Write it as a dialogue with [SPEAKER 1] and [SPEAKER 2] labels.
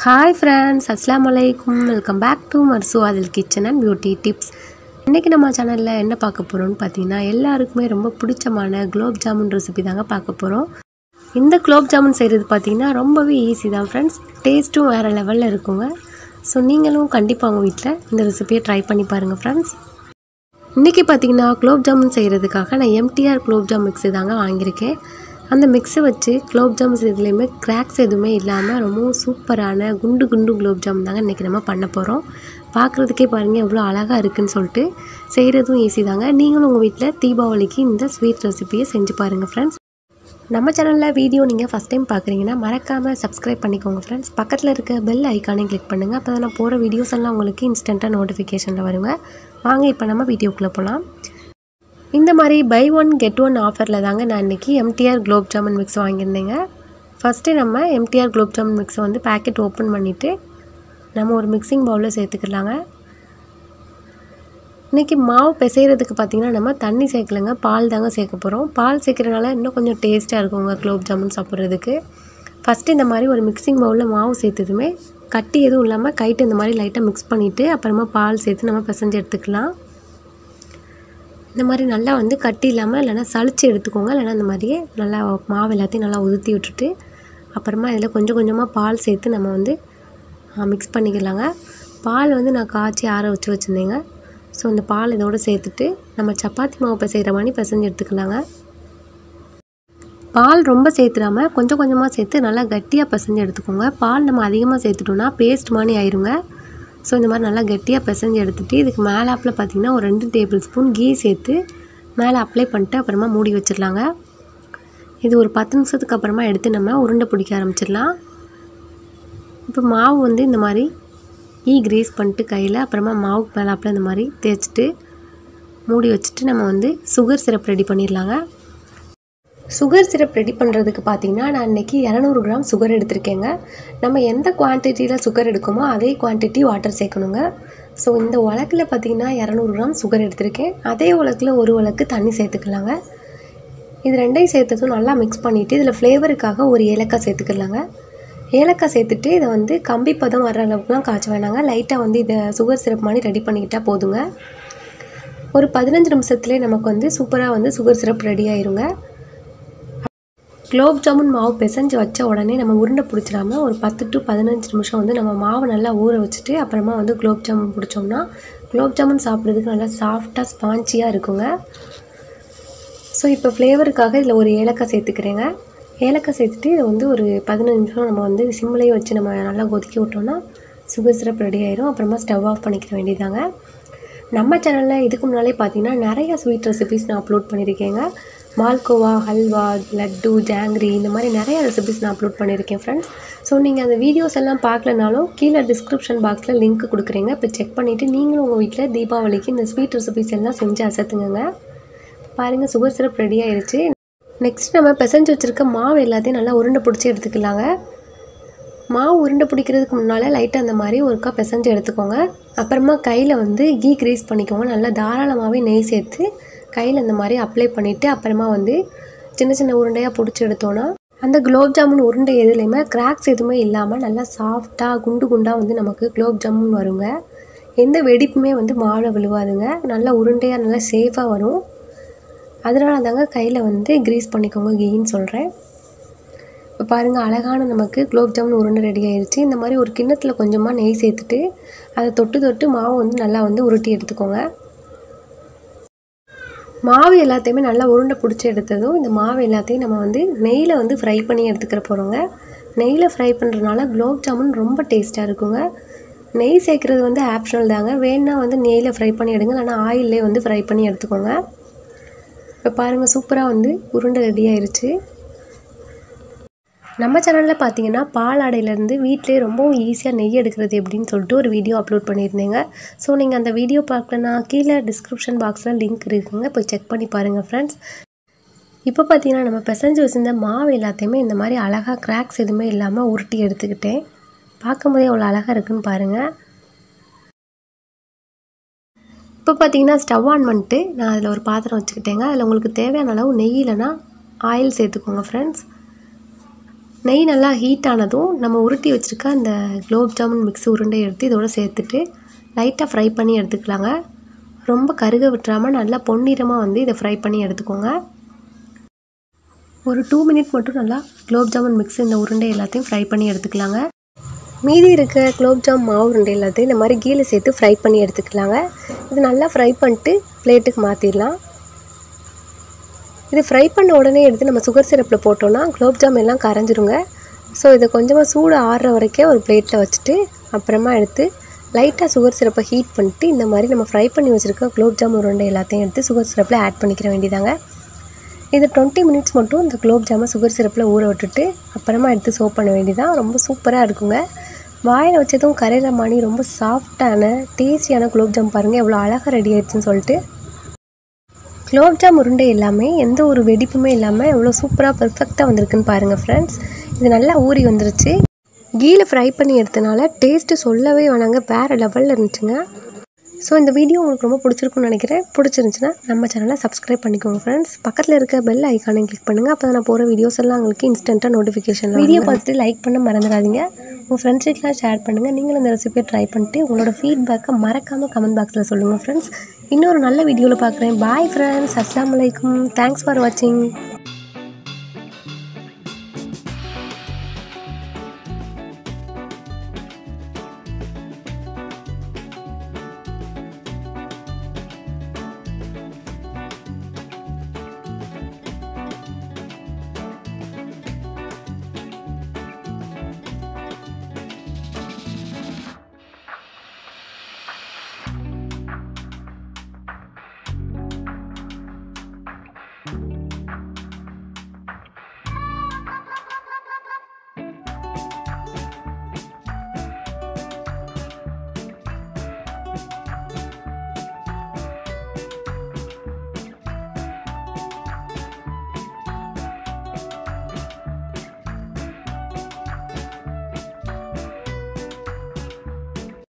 [SPEAKER 1] hi friends அஸ்லாம் வலைக்கும் welcome back to மர்சு அதில் கிச்சன் அண்ட் பியூட்டி டிப்ஸ் இன்றைக்கி நம்ம சேனலில் என்ன பார்க்க போகிறோம்னு பார்த்தீங்கன்னா எல்லாருக்குமே ரொம்ப பிடிச்சமான குலோப் ஜாமுன் ரெசிபி தாங்க பார்க்க போகிறோம் இந்த குலோப் ஜாமுன் செய்கிறது பார்த்தீங்கன்னா ரொம்பவே ஈஸி தான் ஃப்ரெண்ட்ஸ் டேஸ்ட்டும் வேறு லெவலில் இருக்குங்க ஸோ நீங்களும் கண்டிப்பாக உங்கள் வீட்டில் இந்த ரெசிபியை ட்ரை பண்ணி பாருங்கள் ஃப்ரெண்ட்ஸ் இன்றைக்கி பார்த்தீங்கன்னா குலோப் ஜாமுன் செய்கிறதுக்காக நான் எம்டிஆர் குலோப் ஜாம் மிக்ஸி தாங்க வாங்கியிருக்கேன் அந்த மிக்ஸை வச்சு குலோப் ஜாமுன்ஸ் இதுலேயுமே கிராக்ஸ் எதுவுமே இல்லாமல் ரொம்பவும் சூப்பரான குண்டு குண்டு குலோப் ஜாமுன் தாங்க இன்றைக்கி நம்ம பண்ண போகிறோம் பார்க்குறதுக்கே பாருங்கள் எவ்வளோ அழகாக இருக்குன்னு சொல்லிட்டு செய்கிறதும் ஈஸி தாங்க நீங்களும் உங்கள் வீட்டில் தீபாவளிக்கு இந்த ஸ்வீட் ரெசிபியை செஞ்சு பாருங்கள் ஃப்ரெண்ட்ஸ் நம்ம சேனலில் வீடியோ நீங்கள் ஃபஸ்ட் டைம் பார்க்குறீங்கன்னா மறக்காமல் சப்ஸ்கிரைப் பண்ணிக்கோங்க ஃப்ரெண்ட்ஸ் பக்கத்தில் இருக்க பெல் ஐக்கானே கிளிக் பண்ணுங்கள் அப்போ தான் நான் போகிற வீடியோஸ் எல்லாம் உங்களுக்கு இன்ஸ்டண்ட்டாக நோட்டிஃபிகேஷனில் வருங்க வாங்க இப்போ நம்ம வீடியோக்குள்ளே போகலாம் இந்த மாதிரி பை ஒன் கெட் ஒன் ஆஃபரில் தாங்க நான் இன்றைக்கி எம்டிஆர் குலோப் ஜாமுன் மிக்ஸ் வாங்கியிருந்தேங்க ஃபஸ்ட்டு நம்ம எம்டிஆர் குலோப் ஜாமுன் மிக்ஸை வந்து பேக்கெட் ஓப்பன் பண்ணிவிட்டு நம்ம ஒரு மிக்சிங் பவுலில் சேர்த்துக்கலாங்க இன்றைக்கி மாவு பிசைகிறதுக்கு பார்த்திங்கன்னா நம்ம தண்ணி சேர்க்கலைங்க பால் தாங்க சேர்க்க போகிறோம் பால் சேர்க்குறதுனால இன்னும் கொஞ்சம் டேஸ்ட்டாக இருக்குங்க குலோப் ஜாமுன் சாப்பிட்றதுக்கு ஃபஸ்ட்டு இந்த மாதிரி ஒரு மிக்சிங் பவுலில் மாவு சேர்த்ததுமே கட்டி எதுவும் இல்லாமல் கைட்டு இந்த மாதிரி லைட்டாக மிக்ஸ் பண்ணிவிட்டு அப்புறமா பால் சேர்த்து நம்ம பிசைஞ்சு எடுத்துக்கலாம் இந்த மாதிரி நல்லா வந்து கட்டி இல்லாமல் இல்லைனா சளிச்சு எடுத்துக்கோங்க இல்லைனா இந்த மாதிரியே நல்லா மாவு எல்லாத்தையும் நல்லா உதுத்தி விட்டுட்டு அப்புறமா இதில் கொஞ்சம் கொஞ்சமாக பால் சேர்த்து நம்ம வந்து மிக்ஸ் பண்ணிக்கலாங்க பால் வந்து நான் காய்ச்சி ஆற வச்சு வச்சுருந்தேங்க ஸோ இந்த பால் இதோடு சேர்த்துட்டு நம்ம சப்பாத்தி மாவு பிசைகிற மாதிரி பிசைஞ்சு எடுத்துக்கலாங்க பால் ரொம்ப சேர்த்துடாமல் கொஞ்சம் கொஞ்சமாக சேர்த்து நல்லா கட்டியாக பிசைஞ்சு எடுத்துக்கோங்க பால் நம்ம அதிகமாக சேர்த்துட்டோம்னா பேஸ்ட் மாதிரி ஆயிருங்க ஸோ இந்த மாதிரி நல்லா கட்டியாக பிசைஞ்சு எடுத்துகிட்டு இதுக்கு மேலே ஆப்பில் பார்த்திங்கன்னா ஒரு ரெண்டு டேபிள் ஸ்பூன் கீ சேர்த்து மேலே அப்ளை பண்ணிட்டு அப்புறமா மூடி வச்சிடலாங்க இது ஒரு பத்து நிமிஷத்துக்கு அப்புறமா எடுத்து நம்ம உருண்டை பிடிக்க ஆரம்பிச்சிடலாம் இப்போ மாவு வந்து இந்த மாதிரி ஈ கிரீஸ் பண்ணிட்டு கையில் அப்புறமா மாவுக்கு மேலே ஆப்பில் இந்த மாதிரி தேய்ச்சிட்டு மூடி வச்சுட்டு நம்ம வந்து சுகர் சிரப் ரெடி பண்ணிடலாங்க சுகர் சிரப் ரெடி பண்ணுறதுக்கு பார்த்தீங்கன்னா நான் இன்றைக்கி இரநூறு கிராம் சுகர் எடுத்திருக்கேங்க நம்ம எந்த குவான்டிட்டியில் சுகர் எடுக்குமோ அதே குவான்டிட்டி வாட்டர் சேர்க்கணுங்க ஸோ இந்த உலக்கில் பார்த்திங்கன்னா இரநூறு கிராம் சுகர் எடுத்திருக்கேன் அதே உலக்கில் ஒரு உலக்கு தண்ணி சேர்த்துக்கலாங்க இது ரெண்டையும் சேர்த்ததும் நல்லா மிக்ஸ் பண்ணிவிட்டு இதில் ஃப்ளேவருக்காக ஒரு ஏலக்காய் சேர்த்துக்கலாங்க ஏலக்காய் சேர்த்துட்டு இதை வந்து கம்பி பதம் வர்ற அளவுக்குலாம் காய்ச்ச வேணாங்க லைட்டாக வந்து இதை சுகர் சிரப் மாதிரி ரெடி பண்ணிக்கிட்டால் போதுங்க ஒரு பதினஞ்சு நிமிஷத்துலேயே நமக்கு வந்து சூப்பராக வந்து சுகர் சிரப் ரெடி ஆயிருங்க குலோப் ஜாமுன் மாவு பிசைஞ்சு வச்ச உடனே நம்ம உருண்டை பிடிச்சிடாம ஒரு பத்து டு பதினஞ்சு நிமிஷம் வந்து நம்ம மாவை நல்லா ஊற வச்சுட்டு அப்புறமா வந்து குலோப் ஜாமுன் பிடிச்சோம்னா குலோப் ஜாமுன் சாப்பிட்றதுக்கு நல்லா சாஃப்டாக ஸ்பான்ச்சியாக இருக்குங்க ஸோ இப்போ ஃப்ளேவருக்காக இதில் ஒரு ஏலக்காய் சேர்த்துக்கிறேங்க ஏலக்காய் சேர்த்துட்டு இதை வந்து ஒரு பதினஞ்சு நிமிஷம் நம்ம வந்து சிம்லேயே வச்சு நம்ம நல்லா கொதிக்க விட்டோம்னா சுகர் சிரப் ரெடி ஆயிரும் அப்புறமா ஸ்டவ் ஆஃப் பண்ணிக்கிற வேண்டியதாங்க நம்ம சேனலில் இதுக்கு முன்னாலே பார்த்தீங்கன்னா நிறைய ஸ்வீட் ரெசிபிஸ் நான் அப்லோட் பண்ணியிருக்கேங்க மால்கோவா ஹல்வா லட்டு ஜாங்கிரி இந்த மாதிரி நிறைய ரெசிபிஸ் நான் அப்லோட் பண்ணியிருக்கேன் ஃப்ரெண்ட்ஸ் ஸோ நீங்கள் அந்த வீடியோஸ் எல்லாம் பார்க்கலனாலும் கீழே டிஸ்கிரிப்ஷன் பாக்ஸில் லிங்க் கொடுக்குறேங்க இப்போ செக் பண்ணிவிட்டு நீங்களும் உங்கள் வீட்டில் தீபாவளிக்கு இந்த ஸ்வீட் ரெசிபிஸ் எல்லாம் செஞ்சு அசத்துங்க பாருங்கள் சுகர் சிரப் ரெடி ஆயிடுச்சு நெக்ஸ்ட் நம்ம பிசைஞ்சு வச்சுருக்க மாவு எல்லாத்தையும் நல்லா உருண்டை பிடிச்சி எடுத்துக்கலாங்க மாவு உருண்டை பிடிக்கிறதுக்கு முன்னால் லைட்டாக அந்த மாதிரி ஒருக்கா பிசைஞ்சு எடுத்துக்கோங்க அப்புறமா கையில் வந்து கீ க்ரீஸ் பண்ணிக்கோங்க நல்லா தாராளமாகவே நெய் சேர்த்து கையில் இந்த மாதிரி அப்ளை பண்ணிவிட்டு அப்புறமா வந்து சின்ன சின்ன உருண்டையாக பிடிச்சி எடுத்தோன்னா அந்த குலோப் ஜாமுன் உருண்டை எதுலேயுமே கிராக்ஸ் எதுவுமே இல்லாமல் நல்லா சாஃப்டாக குண்டு குண்டாக வந்து நமக்கு குலோப் ஜாமுன் வருங்க எந்த வெடிப்புமே வந்து மாவில் விழுவாதுங்க நல்லா உருண்டையாக நல்லா சேஃபாக வரும் அதனால தாங்க கையில் வந்து க்ரீஸ் பண்ணிக்கோங்க கீன்னு சொல்கிறேன் இப்போ பாருங்கள் அழகான நமக்கு குலோப் ஜாமுன் உருண்டை ரெடி ஆயிடுச்சு இந்த மாதிரி ஒரு கிண்ணத்தில் கொஞ்சமாக நெய் சேர்த்துட்டு அதை தொட்டு தொட்டு மாவு வந்து நல்லா வந்து உருட்டி எடுத்துக்கோங்க மாவு எல்லாத்தையுமே நல்லா உருண்டை பிடிச்சி எடுத்ததும் இந்த மாவு எல்லாத்தையும் நம்ம வந்து நெய்யில் வந்து ஃப்ரை பண்ணி எடுத்துக்கிற போகிறோங்க நெய்யில் ஃப்ரை பண்ணுறதுனால குலோப் ஜாமுன் ரொம்ப டேஸ்ட்டாக இருக்குங்க நெய் சேர்க்குறது வந்து ஆப்ஷனல் தாங்க வேணா வந்து நெய்யில் ஃப்ரை பண்ணி எடுங்க இல்லைனா ஆயிலே வந்து ஃப்ரை பண்ணி எடுத்துக்கோங்க இப்போ பாருங்கள் சூப்பராக வந்து உருண்டை ரெடி ஆயிடுச்சு நம்ம சேனலில் பார்த்தீங்கன்னா பால் ஆடையிலேருந்து வீட்டிலே ரொம்பவும் ஈஸியாக நெய் எடுக்கிறது எப்படின்னு சொல்லிட்டு ஒரு வீடியோ அப்லோட் பண்ணியிருந்தேங்க ஸோ நீங்கள் அந்த வீடியோ பார்க்கலனா கீழே டிஸ்கிரிப்ஷன் பாக்ஸில் லிங்க் இருக்குங்க போய் செக் பண்ணி பாருங்கள் ஃப்ரெண்ட்ஸ் இப்போ பார்த்தீங்கன்னா நம்ம பிசைஞ்சு வச்சுருந்த மாவு எல்லாத்தையுமே இந்த மாதிரி அழகாக கிராக்ஸ் எதுவுமே இல்லாமல் உருட்டி எடுத்துக்கிட்டேன் பார்க்கும்போதே அவ்வளோ அழகாக இருக்குன்னு பாருங்கள் இப்போ பார்த்தீங்கன்னா ஸ்டவ் ஆன் பண்ணிட்டு நான் அதில் ஒரு பாத்திரம் வச்சுக்கிட்டேங்க அதில் உங்களுக்கு தேவையான அளவு நெய் இல்லைனா ஆயில் சேர்த்துக்கோங்க ஃப்ரெண்ட்ஸ் நெய் நல்லா ஹீட் ஆனதும் நம்ம உருட்டி வச்சுருக்க அந்த குலோப் ஜாமுன் மிக்ஸ் உருண்டை எடுத்து இதோட சேர்த்துட்டு லைட்டாக ஃப்ரை பண்ணி எடுத்துக்கலாங்க ரொம்ப கருக விட்டுறாமல் நல்லா பொன்னிறமாக வந்து இதை ஃப்ரை பண்ணி எடுத்துக்கோங்க ஒரு டூ மினிட் மட்டும் நல்லா குலோப் ஜாமுன் மிக்ஸ் இந்த உருண்டை எல்லாத்தையும் ஃப்ரை பண்ணி எடுத்துக்கலாங்க மீதி இருக்க குலோப் ஜாம் மாவு உருண்டை எல்லாத்தையும் இந்த மாதிரி கீழே சேர்த்து ஃப்ரை பண்ணி எடுத்துக்கலாங்க இது நல்லா ஃப்ரை பண்ணிட்டு பிளேட்டுக்கு மாற்றிடலாம் இது ஃப்ரை பண்ண உடனே எடுத்து நம்ம சுகர் சிரப்பில் போட்டோன்னா குலோப் ஜாம் எல்லாம் கரைஞ்சிருங்க ஸோ இதை கொஞ்சமாக சூடு ஆறுற வரைக்கும் ஒரு பிளேட்டில் வச்சுட்டு அப்புறமா எடுத்து லைட்டாக சுகர் சிரப்பை ஹீட் பண்ணிட்டு இந்த மாதிரி நம்ம ஃப்ரை பண்ணி வச்சுருக்க குலோப் ஜாம் உருண்டை எல்லாத்தையும் எடுத்து சுகர் சிரப்பில் ஆட் பண்ணிக்கிற வேண்டியதாங்க இது டுவெண்ட்டி மினிட்ஸ் மட்டும் இந்த குலோப் ஜாமை சுகர் சிரப்பில் ஊற விட்டுட்டு அப்புறமா எடுத்து சோப் பண்ண வேண்டியதான் ரொம்ப சூப்பராக இருக்குங்க வாயில் வச்சதும் கரையிற மாதிரி ரொம்ப சாஃப்டான டேஸ்டியான குலோப் ஜாம் பாருங்கள் எவ்வளோ அழகாக ரெடி ஆயிடுச்சுன்னு சொல்லிட்டு குலோப் ஜாம் உருண்டை எல்லாமே எந்த ஒரு வெடிப்புமே இல்லாமல் எவ்வளோ சூப்பராக பெர்ஃபெக்டாக வந்திருக்குன்னு பாருங்கள் ஃப்ரெண்ட்ஸ் இது நல்லா ஊறி வந்துருச்சு கீழே ஃப்ரை பண்ணி எடுத்தனால டேஸ்ட்டு சொல்லவே வேணாங்க வேறு லெவலில் இருந்துச்சுங்க ஸோ இந்த வீடியோ உங்களுக்கு ரொம்ப பிடிச்சிருக்குன்னு நினைக்கிறேன் பிடிச்சிருந்துச்சுன்னா நம்ம சேனலை சப்ஸ்கிரைப் பண்ணிக்கோங்க ஃப்ரெண்ட்ஸ் பக்கத்தில் இருக்க பெல் ஐக்கானை கிளிக் பண்ணுங்கள் அப்போ நான் போகிற வீடியோஸ் எல்லாம் உங்களுக்கு இன்ஸ்டண்ட்டாக நோட்டிஃபிகேஷன் வீடியோ பார்த்துட்டு லைக் பண்ண மறந்துடாதீங்க உங்கள் ஃப்ரெண்ட்ஸுக்கெலாம் ஷேர் பண்ணுங்கள் நீங்களும் இந்த ரெசிபியை ட்ரை பண்ணிட்டு உங்களோட ஃபீட்பேக்கை மறக்காமல் கமெண்ட் பாக்ஸில் சொல்லுங்கள் ஃப்ரெண்ட்ஸ் இன்னொரு நல்ல வீடியோவில் பார்க்குறேன் பாய் ஃப்ரெண்ட்ஸ் அஸ்லாம் வலைக்கும் தேங்க்ஸ் ஃபார் வாட்சிங்